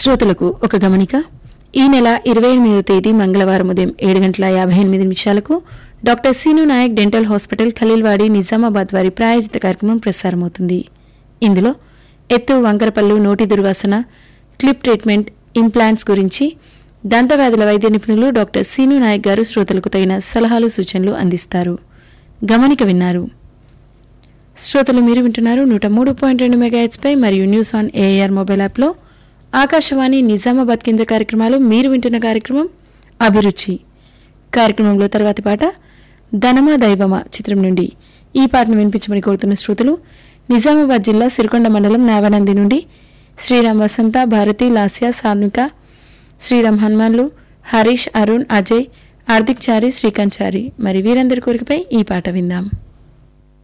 శ్రోతలకు ఒక గమనిక ఈ నెల ఇరవై ఎనిమిదవ తేదీ మంగళవారం ఉదయం ఏడు గంటల యాభై ఎనిమిది నిమిషాలకు doctor Seenu Nayak dental hospital Khaleelwadi Nizamabad వారి ప్రాయోజిత కార్యక్రమం ప్రసారమవుతుంది ఇందులో ఎత్తు వంకరపల్లు నోటి దుర్వాసన క్లిప్ ట్రీట్మెంట్ ఇంప్లాంట్స్ గురించి దంతవ్యాధుల వైద్య నిపుణులు డాక్టర్ సీను నాయక్ గారు శ్రోతలకు తగిన సలహాలు సూచనలు అందిస్తారు గమనిక విన్నారు శ్రోతలు మీరు వింటున్నారు నూట మూడు పాయింట్ రెండు మెగాహెచ్పై మరియు న్యూస్ ఆన్ ఏఆర్ మొబైల్ యాప్లో ఆకాశవాణి నిజామాబాద్ కేంద్ర కార్యక్రమాలు మీరు వింటున్న కార్యక్రమం అభిరుచి కార్యక్రమంలో తర్వాతి పాట ధనమా దైవమా చిత్రం నుండి ఈ పాటను వినిపించమని కోరుతున్న శ్రోతలు నిజామాబాద్ జిల్లా సిరికొండ మండలం నావనంది నుండి శ్రీరామ్ వసంత భారతి లాస్య సాన్విక శ్రీరామ్ హనుమాన్లు హరీష్ అరుణ్ అజయ్ హార్దిక్ చారి శ్రీకాంత్ చారి మరి వీరందరి కోరికపై ఈ పాట విందాం